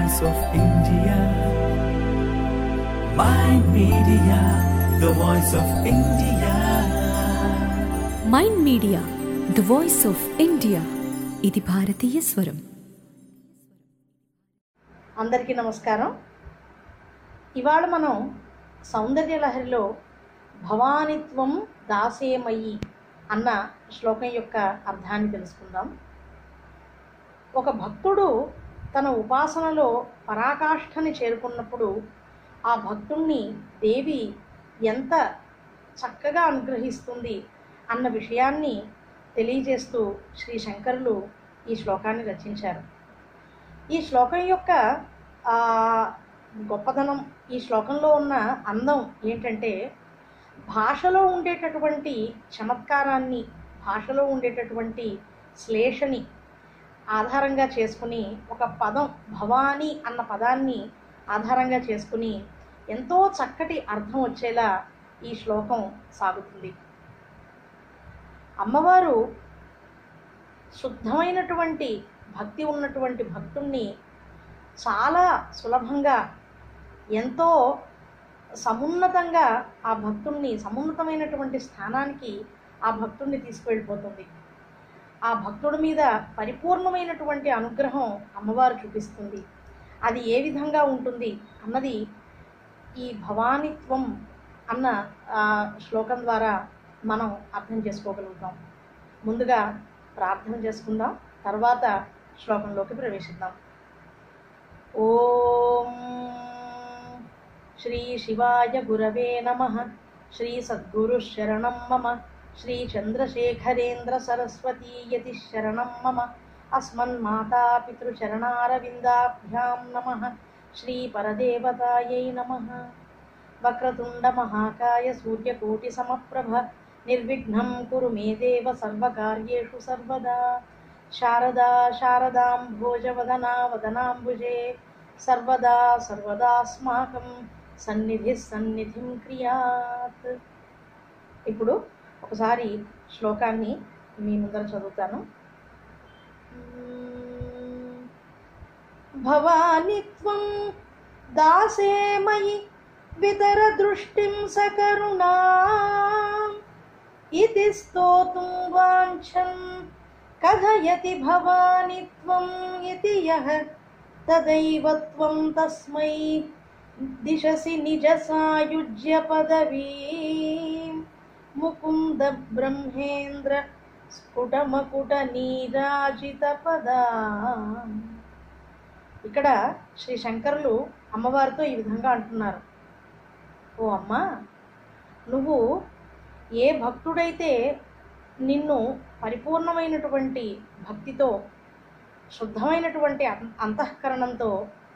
voice of India. My media, the voice of India. Mind media the voice of India ఇది భారతీయ స్వరం అందరికీ నమస్కారం ఇవాళ మనం సౌందర్య లహరిలో భవానిత్వం దాసేమయి అన్న శ్లోకం యొక్క అర్థాన్ని తెలుసుకుందాం ఒక భక్తుడు తన ఉపాసనలో పరాకాష్ఠని చేరుకున్నప్పుడు ఆ భక్తుణ్ణి దేవి ఎంత చక్కగా అనుగ్రహిస్తుంది అన్న విషయాన్ని తెలియజేస్తూ శ్రీ శంకరులు ఈ శ్లోకాన్ని రచించారు ఈ శ్లోకం యొక్క ఆ, గొప్పదనం ఈ శ్లోకంలో ఉన్న అందం ఏంటంటే భాషలో ఉండేటటువంటి చమత్కారాన్ని భాషలో ఉండేటటువంటి శ్లేషని ఆధారంగా చేసుకుని ఒక పదం భవాని అన్న పదాన్ని ఆధారంగా చేసుకుని ఎంతో చక్కటి అర్థం వచ్చేలా ఈ శ్లోకం సాగుతుంది అమ్మవారు శుద్ధమైనటువంటి భక్తి ఉన్నటువంటి భక్తుణ్ణి చాలా సులభంగా ఎంతో సమున్నతంగా ఆ భక్తుణ్ణి సమున్నతమైనటువంటి స్థానానికి ఆ భక్తుణ్ణి తీసుకువెళ్ళిపోతుంది ఆ భక్తుడి మీద పరిపూర్ణమైనటువంటి అనుగ్రహం అమ్మవారు చూపిస్తుంది అది ఏ విధంగా ఉంటుంది అన్నది ఈ భవానిత్వం అన్న ఆ, శ్లోకం ద్వారా మనం అర్థం చేసుకోగలుగుతాం ముందుగా ప్రార్థన చేసుకుందాం తర్వాత శ్లోకంలోకి ప్రవేశిద్దాం ఓం శ్రీ శివాయ గురవే నమ శ్రీ సద్గురు శరణం మమ శ్రీ చంద్రశేఖరేంద్ర సరస్వతీయతి శరణం మమ అస్మన్మాతాపితృచరణారవిందాభ్యాం నమ శ్రీ పరదేవతాయై నమ వక్రతుండ మహాకాయ సూర్యకోటి సమప్రభ నిర్విఘ్నం కురు మే దేవ సర్వకార్యేషు సర్వదా శారదా శారదాం భోజవదనా వదనాంబుజే సర్వదా సర్వదాస్మాకం సన్నిధి సన్నిధిం క్రియాత్ ఇప్పుడు ఒకసారి శ్లోకాన్ని మీ ముందర చదువుతాను భవాని త్వం దాసే మయి వితర దృష్టిం సకరుణా ఇది స్తోతుం వాంఛన్ కథయతి భవాని త్వం ఇతి యః తదైవ త్వం తస్మై దిశసి నిజ సాయుజ్య పదవీం ముకుంద బ్రహ్మేంద్ర స్ఫుటమకుట నీరాజిత పదా ఇక్కడ శ్రీ శంకరులు అమ్మవారితో ఈ విధంగా అంటున్నారు ఓ అమ్మ నువ్వు ఏ భక్తుడైతే నిన్ను పరిపూర్ణమైనటువంటి భక్తితో శుద్ధమైనటువంటి అం- అంతఃకరణంతో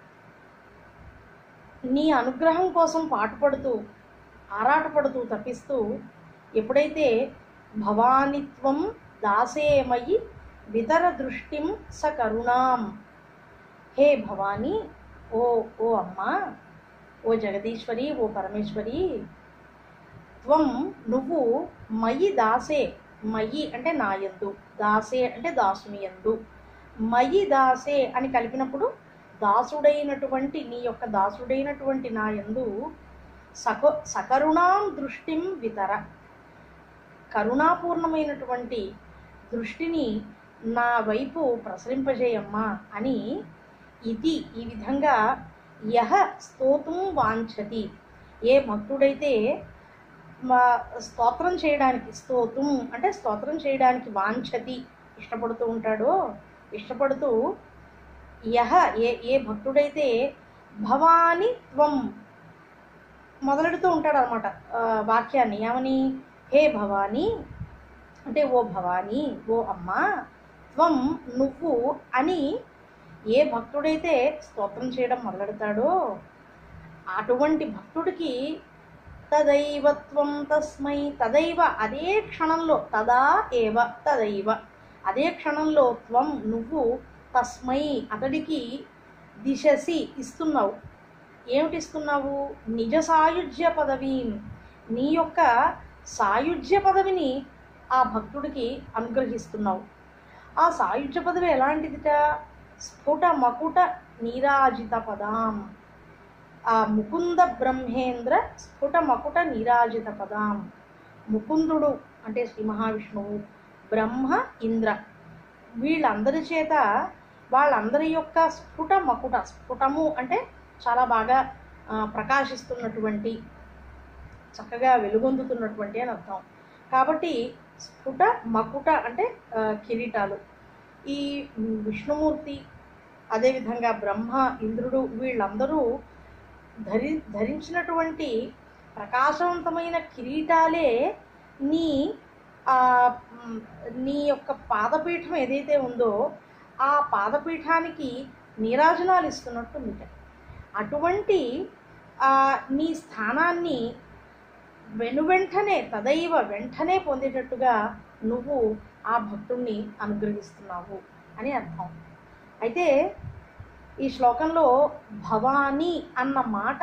నీ అనుగ్రహం కోసం పాటుపడుతూ ఆరాటపడుతూ తప్పిస్తూ ఎప్పుడైతే భవానిత్వం దాసేమయి వితర దృష్టిం స కరుణాం హే భవాని ఓ ఓ అమ్మా ఓ జగదీశ్వరి ఓ పరమేశ్వరి త్వం నువ్వు మయి దాసే మయి అంటే నాయందు దాసే అంటే దాసుని యందు మయి దాసే అని కలిపినప్పుడు దాసుడైనటువంటి నీ యొక్క దాసుడైనటువంటి నా యందు సక సకరుణాం దృష్టిం వితర కరుణాపూర్ణమైనటువంటి దృష్టిని నా వైపు ప్రసరింపజేయమ్మా అని ఇది ఈ విధంగా యహ స్తోతుం వాంఛతి ఏ భక్తుడైతే మా స్తోత్రం చేయడానికి స్తోతుం అంటే స్తోత్రం చేయడానికి వాంఛతి ఇష్టపడుతూ ఉంటాడో ఇష్టపడుతూ యహ ఏ ఏ భక్తుడైతే భవాని త్వం మొదలెడుతూ ఉంటాడు అనమాట వాక్యాన్ని ఏమని హే భవాని అంటే ఓ భవాని ఓ అమ్మా త్వం నువ్వు అని ఏ భక్తుడైతే స్తోత్రం చేయడం మొదలెడతాడో అటువంటి భక్తుడికి తదైవత్వం తస్మై తదైవ అదే క్షణంలో తదా ఏవ తదైవ అదే క్షణంలో త్వం నువ్వు తస్మై అతడికి దిశసి ఇస్తున్నావు ఏమిటి ఇస్తున్నావు నిజ సాయుజ్య పదవీం నీ యొక్క సాయుజ్య పదవిని ఆ భక్తుడికి అనుగ్రహిస్తున్నావు ఆ సాయుధ్య పదవి ఎలాంటిదిట స్ఫుట మకుట నీరాజిత పదాం ఆ ముకుంద బ్రహ్మేంద్ర స్ఫుట మకుట నీరాజిత పదాం ముకుందుడు అంటే శ్రీ మహావిష్ణువు బ్రహ్మ ఇంద్ర వీళ్ళందరి చేత వాళ్ళందరి యొక్క స్ఫుట మకుట స్ఫుటము అంటే చాలా బాగా ఆ, ప్రకాశిస్తున్నటువంటి చక్కగా వెలుగొందుతున్నటువంటి అని అర్థం కాబట్టి స్ఫుట మకుట అంటే ఆ, కిరీటాలు ఈ విష్ణుమూర్తి అదేవిధంగా బ్రహ్మ ఇంద్రుడు వీళ్ళందరూ ధరి ధరించినటువంటి ప్రకాశవంతమైన కిరీటాలే నీ ఆ, మ్, నీ యొక్క పాదపీఠం ఏదైతే ఉందో ఆ పాదపీఠానికి నీరాజనాలు ఇస్తున్నట్టు మీకు అటువంటి ఆ, నీ స్థానాన్ని వెనువెంటనే తదైవ వెంటనే పొందేటట్టుగా నువ్వు ఆ భక్తుణ్ణి అనుగ్రహిస్తున్నావు అని అర్థం అయితే ఈ శ్లోకంలో భవానీ అన్న మాట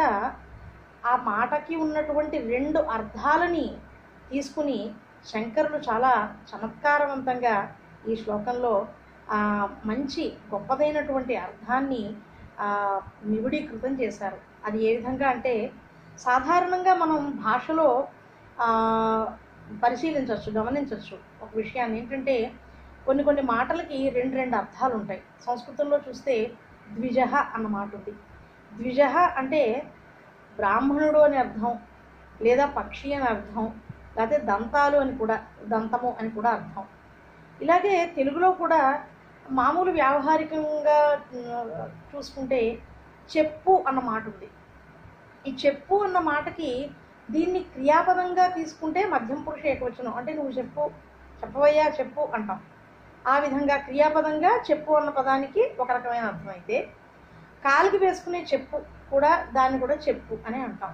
ఆ మాటకి ఉన్నటువంటి రెండు అర్థాలని తీసుకుని శంకరులు చాలా చమత్కారవంతంగా ఈ శ్లోకంలో ఆ, మంచి గొప్పదైనటువంటి అర్థాన్ని ఆ, నివిడీకృతం చేశారు అది ఏ విధంగా అంటే సాధారణంగా మనం భాషలో ఆ, పరిశీలించవచ్చు గమనించవచ్చు ఒక విషయాన్ని ఏంటంటే కొన్ని కొన్ని మాటలకి రెండు రెండు అర్థాలు ఉంటాయి సంస్కృతంలో చూస్తే ద్విజ అన్న మాట ఉంది ద్విజ అంటే బ్రాహ్మణుడు అని అర్థం లేదా పక్షి అని అర్థం లేకపోతే దంతాలు అని కూడా దంతము అని కూడా అర్థం ఇలాగే తెలుగులో కూడా మామూలు వ్యావహారికంగా ఉమ్, చూసుకుంటే చెప్పు అన్న మాట ఉంది ఈ చెప్పు అన్న మాటకి దీన్ని క్రియాపదంగా తీసుకుంటే మధ్యం పురుష ఏకవచనం అంటే నువ్వు చెప్పు చెప్పవయ్యా చెప్పు అంటాం ఆ విధంగా క్రియాపదంగా చెప్పు అన్న పదానికి ఒక రకమైన అర్థం అయితే కాలికి వేసుకునే చెప్పు కూడా దాన్ని కూడా చెప్పు అని అంటాం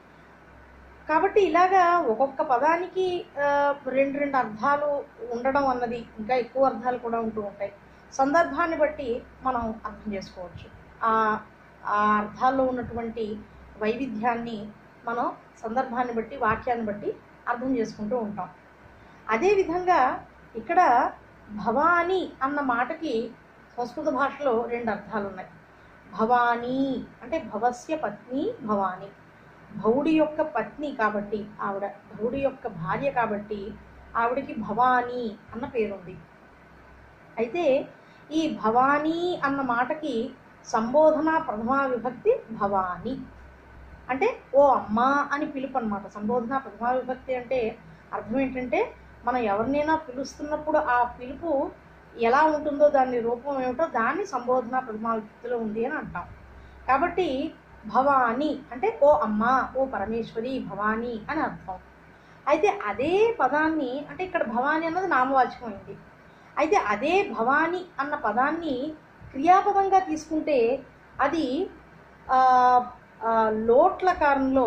కాబట్టి ఇలాగా ఒక్కొక్క పదానికి ఆ, రెండు రెండు అర్థాలు ఉండడం అన్నది ఇంకా ఎక్కువ అర్థాలు కూడా ఉంటూ ఉంటాయి సందర్భాన్ని బట్టి మనం అర్థం చేసుకోవచ్చు ఆ ఆ అర్థాల్లో ఉన్నటువంటి వైవిధ్యాన్ని మనం సందర్భాన్ని బట్టి వాక్యాన్ని బట్టి అర్థం చేసుకుంటూ ఉంటాం అదేవిధంగా ఇక్కడ భవానీ అన్న మాటకి సంస్కృత భాషలో రెండు అర్థాలు ఉన్నాయి భవానీ అంటే భవస్య పత్ని భవానీ భౌడి యొక్క పత్ని కాబట్టి ఆవిడ భౌడి యొక్క భార్య కాబట్టి ఆవిడకి భవానీ అన్న పేరుంది అయితే ఈ భవానీ అన్న మాటకి సంబోధన ప్రథమా విభక్తి భవానీ అంటే ఓ అమ్మా అని పిలుపు అనమాట సంబోధన ప్రథమా విభక్తి అంటే అర్థం ఏంటంటే మనం ఎవరినైనా పిలుస్తున్నప్పుడు ఆ పిలుపు ఎలా ఉంటుందో దాని రూపం ఏమిటో దాన్ని సంబోధన ప్రథమా విభక్తిలో ఉంది అని అంటాం కాబట్టి భవాని అంటే ఓ అమ్మ ఓ పరమేశ్వరి భవాని అని అర్థం అయితే అదే పదాన్ని అంటే ఇక్కడ భవాని అన్నది నామవాచకమైంది అయితే అదే భవాని అన్న పదాన్ని క్రియాపదంగా తీసుకుంటే అది ఆ, ఆ, లోట్లకారంలో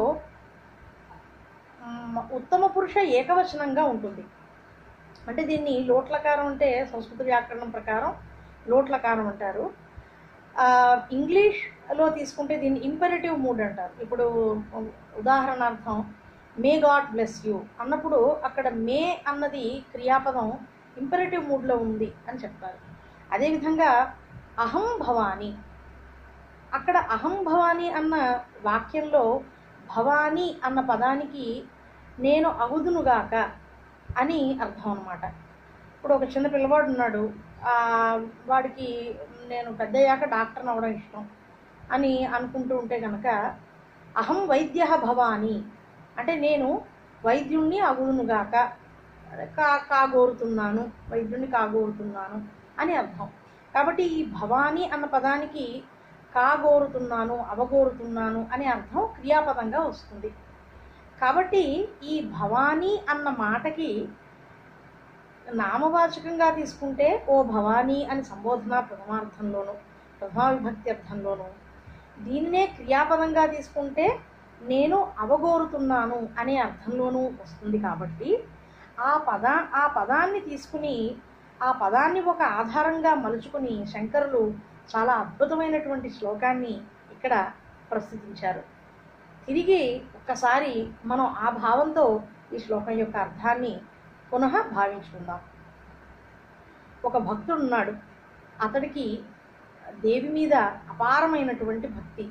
మ్, ఉత్తమ పురుష ఏకవచనంగా ఉంటుంది అంటే దీన్ని లోట్లకారం అంటే సంస్కృత వ్యాకరణం ప్రకారం లోట్లకారం అంటారు ఆ, ఇంగ్లీష్లో తీసుకుంటే దీన్ని ఇంపెరేటివ్ మూడ్ అంటారు ఇప్పుడు ఉదాహరణార్థం మే గాడ్ బ్లెస్ యూ అన్నప్పుడు అక్కడ మే అన్నది క్రియాపదం ఇంపెరేటివ్ మూడ్లో ఉంది అని చెప్తారు అదేవిధంగా అహం భవాని అక్కడ అహం భవాని అన్న వాక్యంలో భవాని అన్న పదానికి నేను అగుదునుగాక అని అర్థం అన్నమాట ఇప్పుడు ఒక చిన్న పిల్లవాడు ఉన్నాడు ఆ, వాడికి నేను పెద్దయ్యాక డాక్టర్ని అవ్వడం ఇష్టం అని అనుకుంటూ ఉంటే కనుక అహం వైద్య భవాని అంటే నేను వైద్యుణ్ణి అగుదునుగాక కా కాగోరుతున్నాను వైద్యుణ్ణి కాగోరుతున్నాను అని అర్థం కాబట్టి ఈ భవాని అన్న పదానికి కాగోరుతున్నాను అవగోరుతున్నాను అనే అర్థం క్రియాపదంగా వస్తుంది కాబట్టి ఈ భవానీ అన్న మాటకి నామవాచకంగా తీసుకుంటే ఓ భవానీ అని సంబోధన ప్రథమార్థంలోను ప్రథమా విభక్తి అర్థంలోను దీన్నే క్రియాపదంగా తీసుకుంటే నేను అవగోరుతున్నాను అనే అర్థంలోనూ వస్తుంది కాబట్టి ఆ పద ఆ పదాన్ని తీసుకుని ఆ పదాన్ని ఒక ఆధారంగా మలుచుకుని శంకరులు చాలా అద్భుతమైనటువంటి శ్లోకాన్ని ఇక్కడ ప్రస్తుతించారు తిరిగి ఒక్కసారి మనం ఆ భావంతో ఈ శ్లోకం యొక్క అర్థాన్ని పునః భావించుకుందాం ఒక భక్తుడు ఉన్నాడు అతడికి దేవి మీద అపారమైనటువంటి భక్తి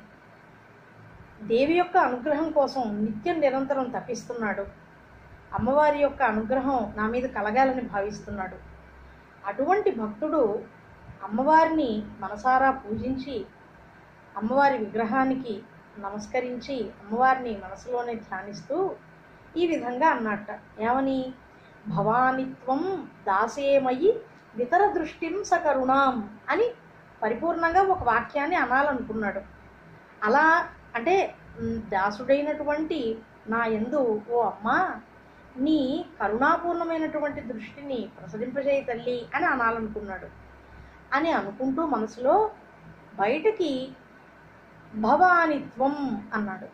దేవి యొక్క అనుగ్రహం కోసం నిత్యం నిరంతరం తప్పిస్తున్నాడు అమ్మవారి యొక్క అనుగ్రహం నా మీద కలగాలని భావిస్తున్నాడు అటువంటి భక్తుడు అమ్మవారిని మనసారా పూజించి అమ్మవారి విగ్రహానికి నమస్కరించి అమ్మవారిని మనసులోనే ధ్యానిస్తూ ఈ విధంగా అన్నట్ట ఏమని భవానిత్వం దాసేమయి ఇతర దృష్టిం సకరుణాం అని పరిపూర్ణంగా ఒక వాక్యాన్ని అనాలనుకున్నాడు అలా అంటే మ్, దాసుడైనటువంటి నా ఎందు ఓ అమ్మా నీ కరుణాపూర్ణమైనటువంటి దృష్టిని ప్రసరింపజేయి తల్లి అని అనాలనుకున్నాడు అని అనుకుంటూ మనసులో బయటకి భవానిత్వం అన్నాడు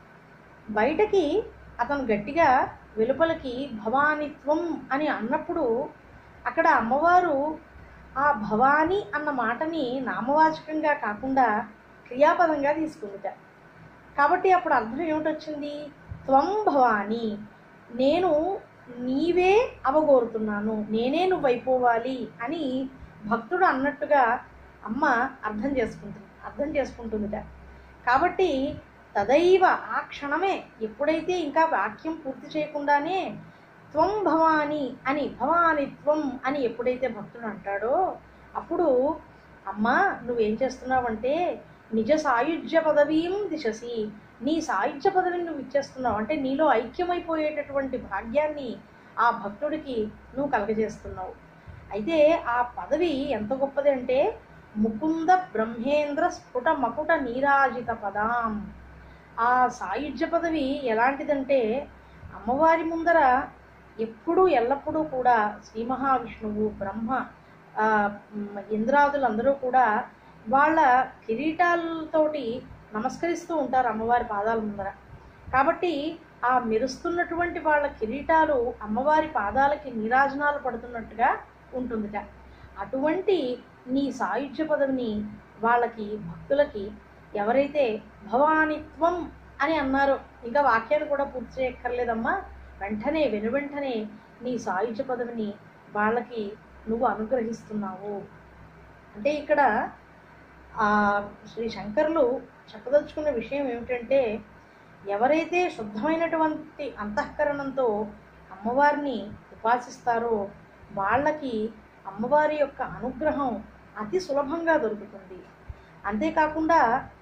బయటకి అతను గట్టిగా వెలుపలకి భవానిత్వం అని అన్నప్పుడు అక్కడ అమ్మవారు ఆ భవాని అన్న మాటని నామవాచకంగా కాకుండా క్రియాపదంగా తీసుకుందిట కాబట్టి అప్పుడు అర్థం ఏమిటొచ్చింది త్వం భవాని నేను నీవే అవగోరుతున్నాను నేనే నువ్వు అయిపోవాలి అని భక్తుడు అన్నట్టుగా అమ్మ అర్థం చేసుకుంటుంది అర్థం చేసుకుంటుందిట కాబట్టి తదైవ ఆ క్షణమే ఎప్పుడైతే ఇంకా వాక్యం పూర్తి చేయకుండానే త్వం భవాని అని భవాని త్వం అని ఎప్పుడైతే భక్తుడు అంటాడో అప్పుడు అమ్మా నువ్వేం చేస్తున్నావంటే నిజ సాయుధ్య పదవీం దిశసి నీ సాయుధ్య పదవిని నువ్వు ఇచ్చేస్తున్నావు అంటే నీలో ఐక్యమైపోయేటటువంటి భాగ్యాన్ని ఆ భక్తుడికి నువ్వు కలగజేస్తున్నావు అయితే ఆ పదవి ఎంత గొప్పది అంటే ముకుంద బ్రహ్మేంద్ర స్ఫుట మకుట నీరాజిత పదాం ఆ సాయుధ్య పదవి ఎలాంటిదంటే అమ్మవారి ముందర ఎప్పుడూ ఎల్లప్పుడూ కూడా శ్రీ మహావిష్ణువు బ్రహ్మ ఆ, మ్, ఇంద్రాదులందరూ కూడా వాళ్ళ కిరీటాలతోటి నమస్కరిస్తూ ఉంటారు అమ్మవారి పాదాల ముందర కాబట్టి ఆ మెరుస్తున్నటువంటి వాళ్ళ కిరీటాలు అమ్మవారి పాదాలకి నీరాజనాలు పడుతున్నట్టుగా ఉంటుందిట అటువంటి నీ సాయుధ్య పదవిని వాళ్ళకి భక్తులకి ఎవరైతే భవానిత్వం అని అన్నారో ఇంకా వాక్యాన్ని కూడా పూర్తి చేయక్కర్లేదమ్మా వెంటనే వెను వెంటనే నీ సాయుధ్య పదవిని వాళ్ళకి నువ్వు అనుగ్రహిస్తున్నావు అంటే ఇక్కడ ఆ శ్రీ శంకరులు చెప్పదలుచుకున్న విషయం ఏమిటంటే ఎవరైతే శుద్ధమైనటువంటి అంతఃకరణంతో అమ్మవారిని ఉపాసిస్తారో వాళ్ళకి అమ్మవారి యొక్క అనుగ్రహం అతి సులభంగా దొరుకుతుంది అంతేకాకుండా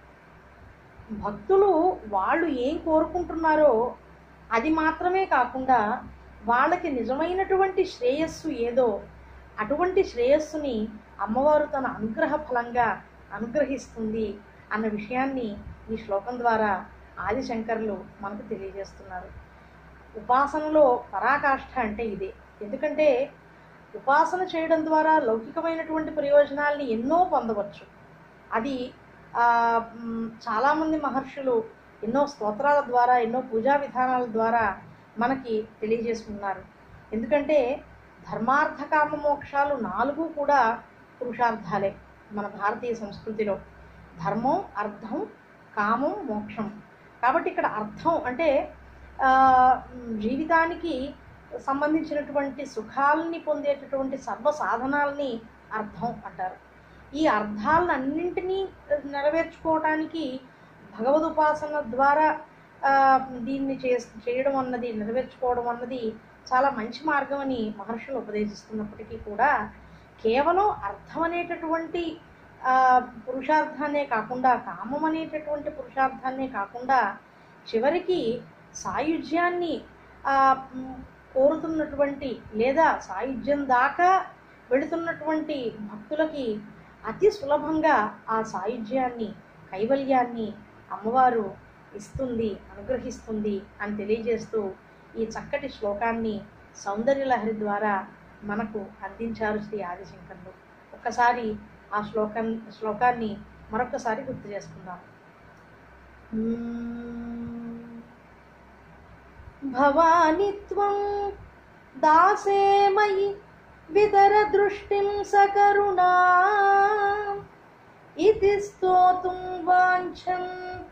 భక్తులు వాళ్ళు ఏం కోరుకుంటున్నారో అది మాత్రమే కాకుండా వాళ్ళకి నిజమైనటువంటి శ్రేయస్సు ఏదో అటువంటి శ్రేయస్సుని అమ్మవారు తన అనుగ్రహ ఫలంగా అనుగ్రహిస్తుంది అన్న విషయాన్ని ఈ శ్లోకం ద్వారా ఆదిశంకర్లు మనకు తెలియజేస్తున్నారు ఉపాసనలో పరాకాష్ఠ అంటే ఇదే ఎందుకంటే ఉపాసన చేయడం ద్వారా లౌకికమైనటువంటి ప్రయోజనాల్ని ఎన్నో పొందవచ్చు అది ఆ, మ్, చాలామంది మహర్షులు ఎన్నో స్తోత్రాల ద్వారా ఎన్నో పూజా విధానాల ద్వారా మనకి తెలియజేసుకున్నారు ఎందుకంటే ధర్మార్థ కామ మోక్షాలు నాలుగు కూడా పురుషార్థాలే మన భారతీయ సంస్కృతిలో ధర్మం అర్థం కామం మోక్షం కాబట్టి ఇక్కడ అర్థం అంటే ఆ, మ్, జీవితానికి సంబంధించినటువంటి సుఖాలని పొందేటటువంటి సర్వ సాధనాలని అర్థం అంటారు ఈ అర్థాలన్నింటినీ నెరవేర్చుకోవటానికి భగవదుపాసన ద్వారా ఆ, దీన్ని చే చేయడం అన్నది నెరవేర్చుకోవడం అన్నది చాలా మంచి మార్గం అని మహర్షులు ఉపదేశిస్తున్నప్పటికీ కూడా కేవలం అర్థం అనేటటువంటి ఆ, పురుషార్థాన్నే కాకుండా కామం అనేటటువంటి పురుషార్థాన్నే కాకుండా చివరికి సాయుధ్యాన్ని ఆ, మ్, కోరుతున్నటువంటి లేదా సాయుధ్యం దాకా వెళుతున్నటువంటి భక్తులకి అతి సులభంగా ఆ సాయుధ్యాన్ని కైవల్యాన్ని అమ్మవారు ఇస్తుంది అనుగ్రహిస్తుంది అని తెలియజేస్తూ ఈ చక్కటి శ్లోకాన్ని సౌందర్యలహరి ద్వారా మనకు అందించారు శ్రీ ఆదిశంకర్లు ఒక్కసారి ఆ శ్లోకం శ్లోకాన్ని మరొకసారి గుర్తు చేసుకుందాం మ్మ్. భవాని త్వం దాసే మయి వితర దృష్టిం సకరుణా ఇది స్తోతుం వాంఛన్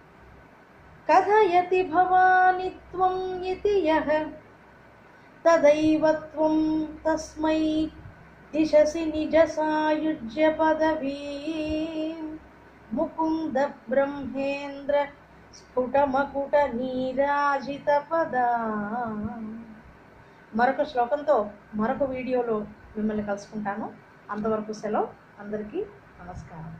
కథయతి భవాని త్వం ఇతి యః తదైవ త్వం తస్మై దిశసి నిజ సాయుజ్య పదవీ ముకుంద బ్రహ్మేంద్ర స్ఫుటమకుట నీరాజిత పదా మరొక శ్లోకంతో మరొక వీడియోలో మిమ్మల్ని కలుసుకుంటాను అంతవరకు సెలవు అందరికీ నమస్కారం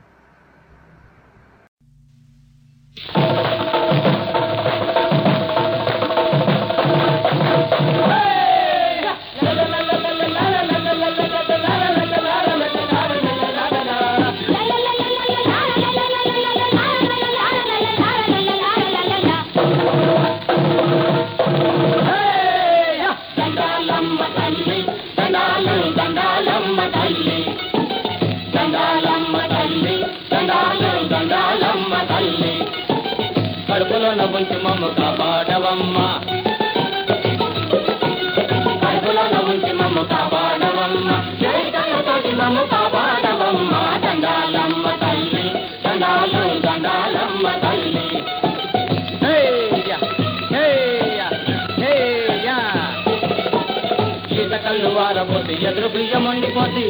దండాలమ్మ తల్లి దండాలు దండాలమ్మ తల్లి దండాలమ్మ తల్లి దండాలు దండాలమ్మ తల్లి కడుపులో నవ్వుంచి మమ్మ కాపాడవమ్మ కడుపులో నవ్వుంచి మమ్మ కాపాడవమ్మ చేతలతోటి మమ్మ కాపాడవమ్మ దండాలమ్మ తల్లి దండాలు దండాలమ్మ తల్లి హేయ్యా హేయ్యా హేయ్యా ఈత కళ్ళు వారపోతే ఎదురు బియ్యం వండిపోతే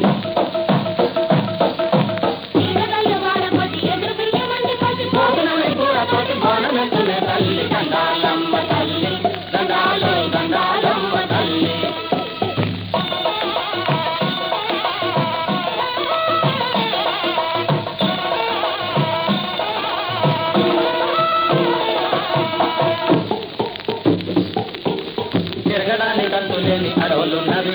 భోజనమే కూరతోటి బోనమెత్తునే తల్లి దండాలమ్మ తల్లి దండాలు దండాలమ్మ తల్లి తిరగడానికి అంతు లేని అడవులున్నవి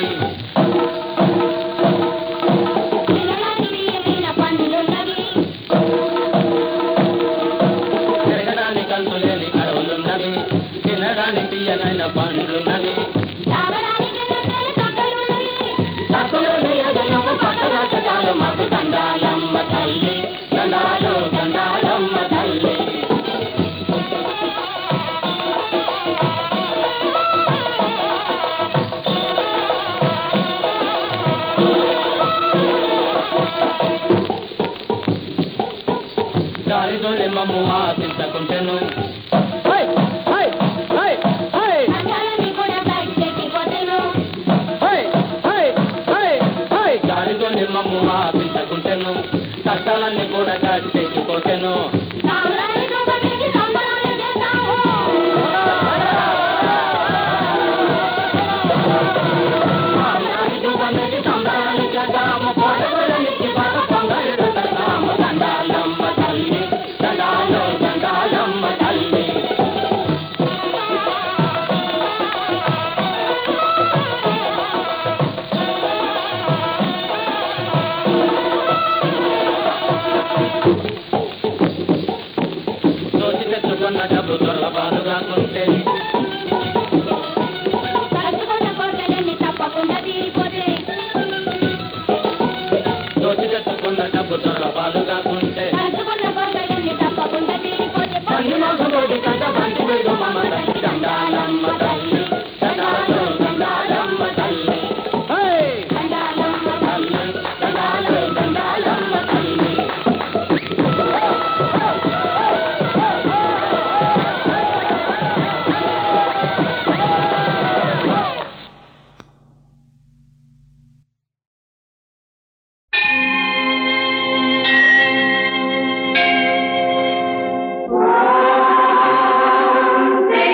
తిరగడానికి అంతు లేని అడవులున్నవి తినడానికి తీయనైన పండ్లున్నవి తక్కువ ఎదలము పట్టరాజకాలు మాకు దండాలమ్మ తల్లి దండాలు దండాలమ్మ తల్లి దారితోనే మమ్ము ఆశించకుంటెను హై హై హై హై హై హై హై హై దారితోనే మమ్ము ఆశించకుంటెను కష్టాలన్నీ కూడా కాటి తెచ్చిపోతెను సంబరాలు చేద్దాము పొడవులనిచ్చి బాగా పొంగలు పెడతాము దండాలమ్మ తల్లి దండాలు దండాలమ్మ తల్లి దోచి తెచ్చుకున్న డబ్బు దొరబాటు కాకుంటే దోచి తెచ్చుకున్న డబ్బు దొరబాటు కాకుంటే పన్ను మోసపోటి కథ బంటి వేడు మమ తల్లి దండాలమ్మ తల్లి దండాలు దండాలమ్మ తల్లి హై! తల్లి దండాలు దండాలమ్మ తల్లి శ్రీ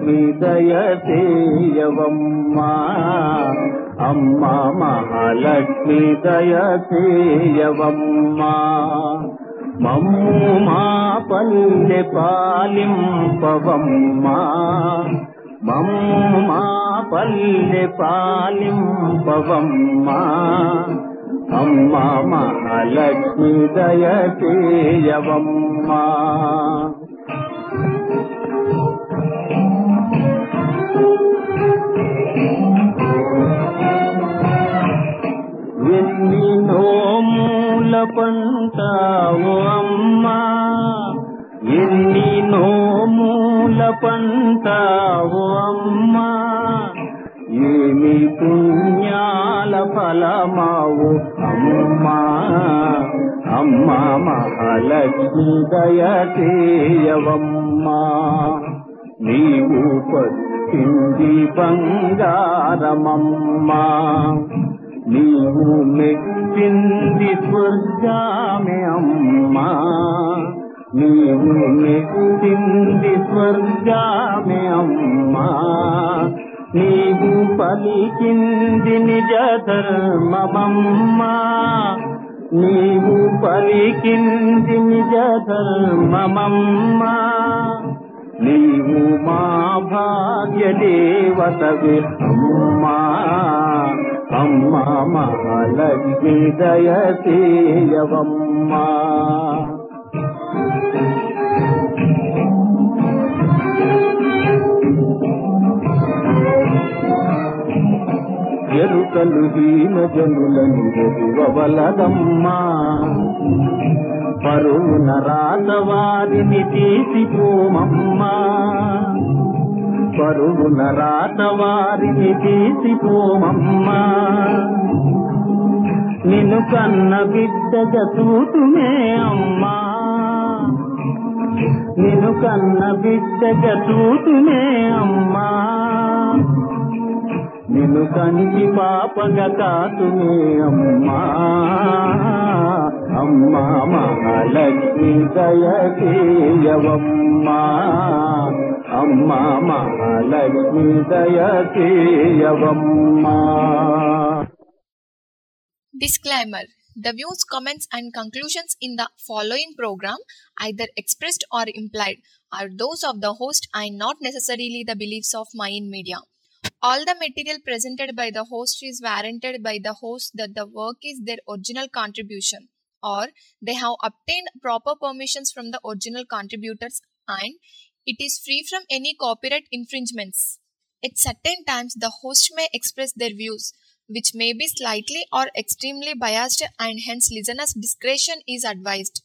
మహాలక్ష్మి దయచేయవమ్మా అమ్మ మహాలక్ష్మి దయచేయవమ్మా మమ్ము మా పల్లె పాలింపవమ్మా మమ్ము మా పల్లె పాలింపవమ్మా అమ్మ మహాలక్ష్మి దయచేయవమ్మా ఎన్ని నోముల పంటావు అమ్మా ఎన్ని నోముల పంటావు అమ్మా ఏమి పుణ్యాల ఫలమావు అమ్మా అమ్మా మహాలక్ష్మి దయచేయవమ్మా నీవు పచ్చింది బంగారమమ్మా నీవు మెచ్చింది స్వర్గామే అమ్మా నీవు మెచ్చింది స్వర్గామే అమ్మా నీవు పలికింది నిజ ధర్మమమ్మా నీవు పలికింది నిజ ధర్మమమ్మా నీవు మా భాగ్య దేవతవి అమ్మా అమ్మా మహాలక్ష్మి దయచేయవమ్మా ఎరుకలు హీన జనులను ఎదువలదమ్మా పరువున రాతవారిని తీసిపోమమ్మా పరువున రాతవారిని తీసిపోమమ్మా నిన్ను కన్న బిడ్డగా చూతుమే అమ్మా నిన్ను కన్న బిడ్డగా చూతుమే అమ్మా నిన్ను కనికి పాపగా కాతుమే అమ్మా అమ్మా మహాలక్ష్మి దయచేయవమ్మా అమ్మా Mahalakshmi దయచేయవమ్మా Disclaimer The views, comments, and conclusions in the following program, either expressed or implied, are those of the host and not necessarily the beliefs of Mayan Media. All the material presented by the host is warranted by the host that the work is their original contribution or they have obtained proper permissions from the original contributors and it is free from any copyright infringements. At certain times, the host may express their views, which may be slightly or extremely biased, and hence listeners' discretion is advised.